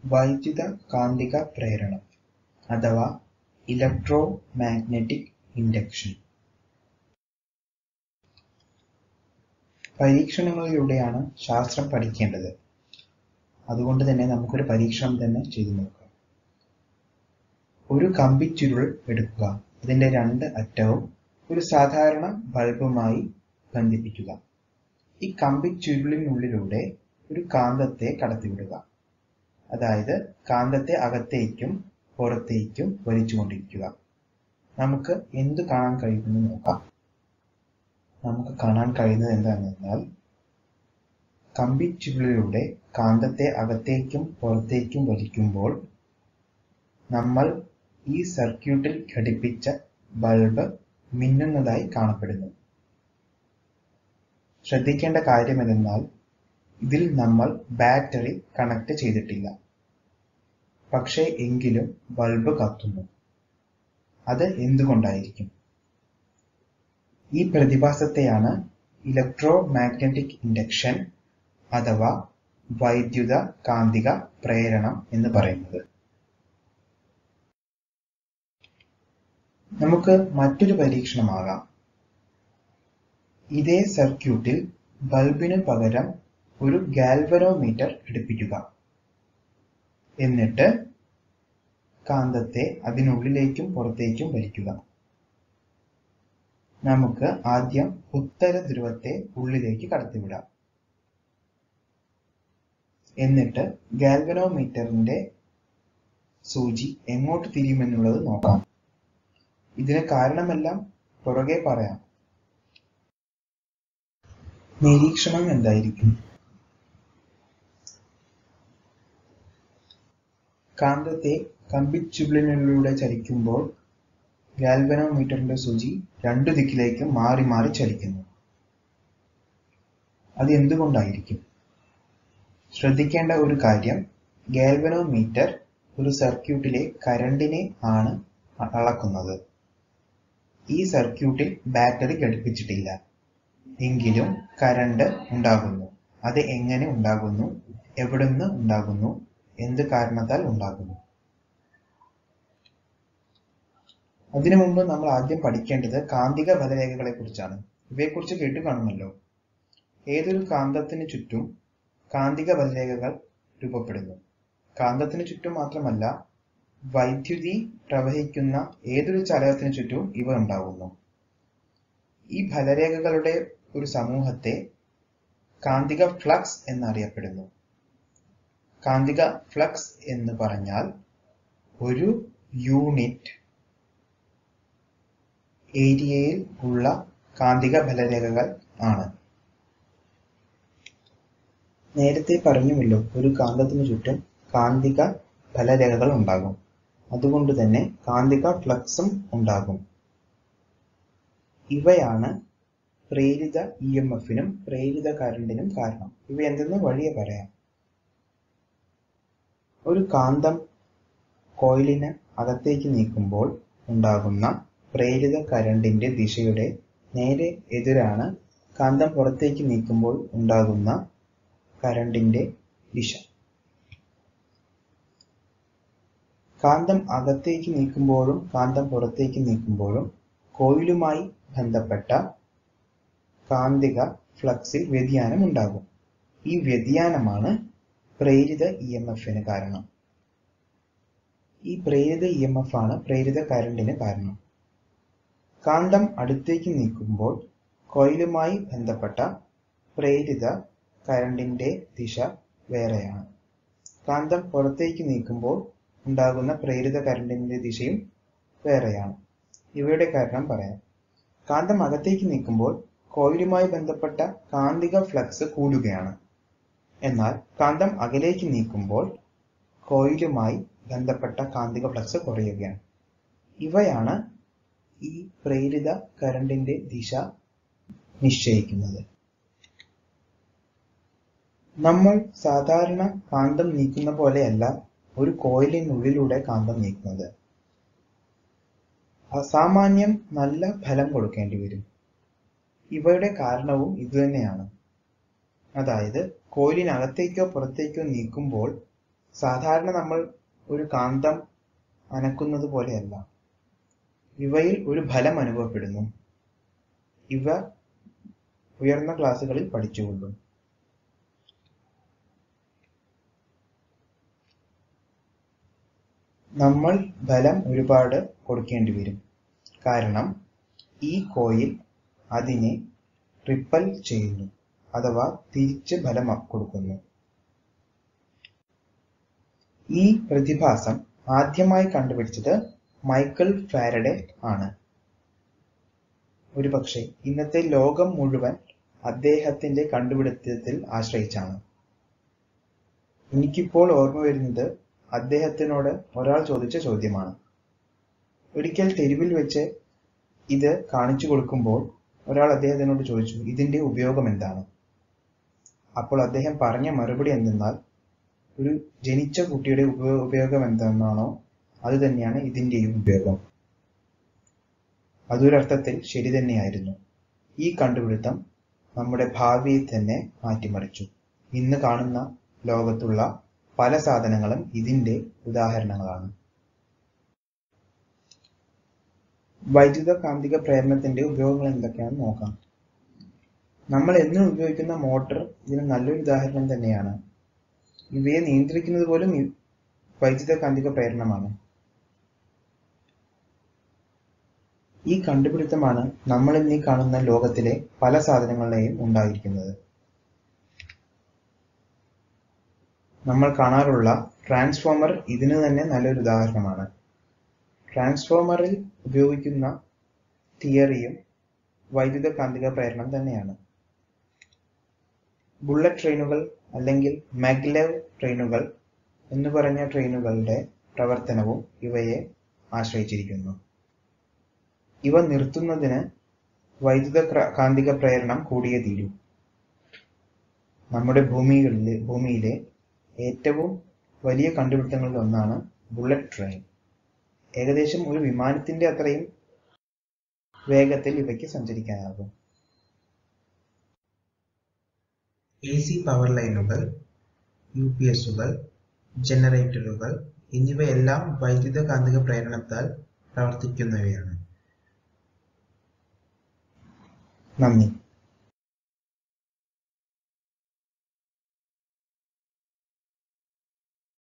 വൈദ്യുത കാന്തിക പ്രേരണം അഥവാ ഇലക്ട്രോ മാഗ്നറ്റിക് ഇൻഡക്ഷൻ പരീക്ഷണങ്ങളിലൂടെയാണ് ശാസ്ത്രം പഠിക്കേണ്ടത് അതുകൊണ്ട് തന്നെ നമുക്കൊരു പരീക്ഷണം തന്നെ ചെയ്തു നോക്കാം ഒരു കമ്പിച്ചുരുൾ എടുക്കുക അതിന്റെ രണ്ട് അറ്റവും ഒരു സാധാരണ ബൾബുമായി ബന്ധിപ്പിക്കുക ഈ കമ്പിച്ചുരുളിനുള്ളിലൂടെ ഒരു കാന്തത്തെ കടത്തിവിടുക അതായത് കാന്തത്തെ അകത്തേക്കും പുറത്തേക്കും വലിച്ചുകൊണ്ടിരിക്കുക നമുക്ക് എന്ത് കാണാൻ കഴിയുമെന്ന് നോക്കാം നമുക്ക് കാണാൻ കഴിയുന്നത് എന്താണെന്നാൽ കമ്പിച്ചുരുളിലൂടെ കാന്തത്തെ അകത്തേക്കും പുറത്തേക്കും വലിക്കുമ്പോൾ നമ്മൾ ഈ സർക്യൂട്ടിൽ ഘടിപ്പിച്ച ബൾബ് മിന്നുന്നതായി കാണപ്പെടുന്നു ശ്രദ്ധിക്കേണ്ട കാര്യമെന്തെന്നാൽ ഇതിൽ നമ്മൾ ബാറ്ററി കണക്ട് ചെയ്തിട്ടില്ല പക്ഷേ എങ്കിലും ബൾബ് കത്തുന്നു അത് എന്തുകൊണ്ടായിരിക്കും ഈ പ്രതിഭാസത്തെയാണ് ഇലക്ട്രോ മാഗ്നറ്റിക് ഇൻഡക്ഷൻ അഥവാ വൈദ്യുത കാന്തിക പ്രേരണം എന്ന് പറയുന്നത് നമുക്ക് മറ്റൊരു പരീക്ഷണമാകാം ഇതേ സർക്യൂട്ടിൽ ബൾബിന് പകരം ഒരു ഗാൽവനോമീറ്റർ ഘടിപ്പിക്കുക എന്നിട്ട് കാന്തത്തെ അതിനുള്ളിലേക്കും പുറത്തേക്കും വലിക്കുക നമുക്ക് ആദ്യം ഉത്തര ധ്രുവത്തെ ഉള്ളിലേക്ക് കടത്തിവിടാം എന്നിട്ട് ഗാൽവനോമീറ്ററിന്റെ സൂചി എങ്ങോട്ട് തിരിയുമെന്നുള്ളത് നോക്കാം ഇതിന് കാരണമെല്ലാം പുറകെ പറയാം നിരീക്ഷണം എന്തായിരിക്കും കാന്തത്തെ കമ്പിച്ചുരുളിനുള്ളിലൂടെ ചലിക്കുമ്പോൾ ഗാൽവനോമീറ്ററിന്റെ സൂചി രണ്ടു ദിക്കിലേക്കും മാറി മാറി ചലിക്കുന്നു അത് എന്തുകൊണ്ടായിരിക്കും ശ്രദ്ധിക്കേണ്ട ഒരു കാര്യം ഗാൽവനോമീറ്റർ ഒരു സർക്യൂട്ടിലെ കരണ്ടിനെ ആണ് അളക്കുന്നത് ഈ സർക്യൂട്ടിൽ ബാറ്ററി ഘടിപ്പിച്ചിട്ടില്ല എങ്കിലും കരണ്ട് ഉണ്ടാകുന്നു അത് എങ്ങനെ ഉണ്ടാകുന്നു എവിടുന്ന് ഉണ്ടാകുന്നു എന്ത് കാരണത്താൽ ഉണ്ടാകുന്നു അതിനു മുമ്പ് നമ്മൾ ആദ്യം പഠിക്കേണ്ടത് കാന്തിക ബലരേഖകളെ കുറിച്ചാണ് ഇവയെക്കുറിച്ച് കേട്ടു കാണുമല്ലോ ഏതൊരു കാന്തത്തിന് ചുറ്റും കാന്തിക ബലരേഖകൾ രൂപപ്പെടുന്നു കാന്തത്തിന് ചുറ്റും മാത്രമല്ല വൈദ്യുതി പ്രവഹിക്കുന്ന ഏതൊരു ചലനത്തിന് ചുറ്റും ഇവ ഉണ്ടാകുന്നു ഈ ഫലരേഖകളുടെ ഒരു സമൂഹത്തെ കാന്തിക ഫ്ലക്സ് എന്നറിയപ്പെടുന്നു കാന്തിക ഫ്ലക്സ് എന്ന് പറഞ്ഞാൽ ഒരു യൂണിറ്റ് ഏരിയയിൽ ഉള്ള കാന്തിക ബലരേഖകൾ ആണ് നേരത്തെ പറഞ്ഞുവല്ലോ ഒരു കാന്തത്തിന് ചുറ്റും കാന്തിക ഫലരേഖകൾ ഉണ്ടാകും അതുകൊണ്ട് തന്നെ കാന്തിക ഫ്ലക്സും ഉണ്ടാകും ഇവയാണ് പ്രേരിത ഇ എം എഫിനും പ്രേരിത കറണ്ടിനും കാരണം ഇവ എന്തെന്ന് വഴിയെ പറയാം ഒരു കാന്തം കോയിലിന് അകത്തേക്ക് നീക്കുമ്പോൾ ഉണ്ടാകുന്ന പ്രേരിത കരണ്ടിന്റെ ദിശയുടെ നേരെ എതിരാണ് കാന്തം പുറത്തേക്ക് നീക്കുമ്പോൾ ഉണ്ടാകുന്ന കരണ്ടിന്റെ ദിശ കാന്തം അകത്തേക്ക് നീക്കുമ്പോഴും കാന്തം പുറത്തേക്ക് നീക്കുമ്പോഴും കോയിലുമായി ബന്ധപ്പെട്ട കാന്തിക ഫ്ലക്സിൽ വ്യതിയാനം ഉണ്ടാകും ഈ വ്യതിയാനമാണ് പ്രേരിത ഇ എം എഫിന് കാരണം ഈ പ്രേരിത ഇ എം എഫ് ആണ് പ്രേരിത കരണ്ടിന് കാരണം കാന്തം അടുത്തേക്ക് നീക്കുമ്പോൾ കോയിലുമായി ബന്ധപ്പെട്ട പ്രേരിത കരണ്ടിന്റെ ദിശ വേറെയാണ് കാന്തം പുറത്തേക്ക് നീക്കുമ്പോൾ ഉണ്ടാകുന്ന പ്രേരിത കരണ്ടിന്റെ ദിശയും വേറെയാണ് ഇവയുടെ കാരണം പറയാം കാന്തം അകത്തേക്ക് നീക്കുമ്പോൾ കോയിലുമായി ബന്ധപ്പെട്ട കാന്തിക ഫ്ലക്സ് കൂടുകയാണ് എന്നാൽ കാന്തം അകലേക്ക് നീക്കുമ്പോൾ കോയിലുമായി ബന്ധപ്പെട്ട കാന്തിക ഫ്ലക്സ് കുറയുകയാണ് ഇവയാണ് ഈ പ്രേരിത കരണ്ടിന്റെ ദിശ നിശ്ചയിക്കുന്നത് നമ്മൾ സാധാരണ കാന്തം നീക്കുന്ന പോലെയല്ല ഒരു കോയിലിനുള്ളിലൂടെ കാന്തം നീക്കുന്നത് അസാമാന്യം നല്ല ഫലം കൊടുക്കേണ്ടി വരും ഇവയുടെ കാരണവും ഇതുതന്നെയാണ് അതായത് കോയിലിനകത്തേക്കോ പുറത്തേക്കോ നീക്കുമ്പോൾ സാധാരണ നമ്മൾ ഒരു കാന്തം അനക്കുന്നത് പോലെയല്ല ഇവയിൽ ഒരു ഫലം അനുഭവപ്പെടുന്നു ഇവ ഉയർന്ന ക്ലാസ്സുകളിൽ പഠിച്ചുകൊള്ളും നമ്മൾ ബലം ഒരുപാട് കൊടുക്കേണ്ടി വരും കാരണം ഈ കോയിൽ അതിനെ റിപ്പൽ ചെയ്യുന്നു അഥവാ തിരിച്ച് ബലം കൊടുക്കുന്നു ഈ പ്രതിഭാസം ആദ്യമായി കണ്ടുപിടിച്ചത് മൈക്കൽ ഫാരഡെ ആണ് ഒരുപക്ഷെ ഇന്നത്തെ ലോകം മുഴുവൻ അദ്ദേഹത്തിന്റെ കണ്ടുപിടുത്തത്തിൽ ആശ്രയിച്ചാണ് എനിക്കിപ്പോൾ ഓർമ്മ വരുന്നത് അദ്ദേഹത്തിനോട് ഒരാൾ ചോദിച്ച ചോദ്യമാണ് ഒരിക്കൽ തെരുവിൽ വെച്ച് ഇത് കാണിച്ചു കൊടുക്കുമ്പോൾ ഒരാൾ അദ്ദേഹത്തിനോട് ചോദിച്ചു ഇതിന്റെ ഉപയോഗം എന്താണ് അപ്പോൾ അദ്ദേഹം പറഞ്ഞ മറുപടി എന്തെന്നാൽ ഒരു ജനിച്ച കുട്ടിയുടെ ഉപയോഗം എന്താണോ അത് തന്നെയാണ് ഇതിന്റെയും ഉപയോഗം അതൊരർത്ഥത്തിൽ ശരി തന്നെയായിരുന്നു ഈ കണ്ടുപിടുത്തം നമ്മുടെ ഭാവിയെ തന്നെ മാറ്റിമറിച്ചു ഇന്ന് കാണുന്ന ലോകത്തുള്ള പല സാധനങ്ങളും ഇതിന്റെ ഉദാഹരണങ്ങളാണ് വൈദ്യുത കാന്തിക പ്രേരണത്തിന്റെ ഉപയോഗങ്ങൾ എന്തൊക്കെയാണെന്ന് നോക്കാം നമ്മൾ എന്നും ഉപയോഗിക്കുന്ന മോട്ടോർ ഇതിന് നല്ലൊരു ഉദാഹരണം തന്നെയാണ് ഇവയെ നിയന്ത്രിക്കുന്നത് പോലും വൈദ്യുത കാന്തിക പ്രേരണമാണ് ഈ കണ്ടുപിടുത്തമാണ് നമ്മൾ ഇന്നീ കാണുന്ന ലോകത്തിലെ പല സാധനങ്ങളുടെയും ഉണ്ടായിരിക്കുന്നത് നമ്മൾ കാണാറുള്ള ട്രാൻസ്ഫോമർ ഇതിന് തന്നെ നല്ലൊരു ഉദാഹരണമാണ് ട്രാൻസ്ഫോമറിൽ ഉപയോഗിക്കുന്ന തിയറിയും വൈദ്യുത കാന്തിക പ്രേരണം തന്നെയാണ് ബുള്ളറ്റ് ട്രെയിനുകൾ അല്ലെങ്കിൽ മാഗ്ലെവ് ട്രെയിനുകൾ എന്ന് പറഞ്ഞ ട്രെയിനുകളുടെ പ്രവർത്തനവും ഇവയെ ആശ്രയിച്ചിരിക്കുന്നു ഇവ നിർത്തുന്നതിന് വൈദ്യുത കാന്തിക പ്രേരണം കൂടിയേ തീരൂ നമ്മുടെ ഭൂമികളിലെ ഭൂമിയിലെ ഏറ്റവും വലിയ കണ്ടുപിടുത്തങ്ങളിൽ ഒന്നാണ് ബുള്ളറ്റ് ട്രെയിൻ ഏകദേശം ഒരു വിമാനത്തിന്റെ അത്രയും വേഗത്തിൽ ഇവയ്ക്ക് സഞ്ചരിക്കാനാകും എ സി പവർ ലൈനുകൾ യു പി എസുകൾ ജനറേറ്ററുകൾ എന്നിവയെല്ലാം വൈദ്യുത കാന്തിക പ്രേരണത്താൽ പ്രവർത്തിക്കുന്നവയാണ് നന്ദി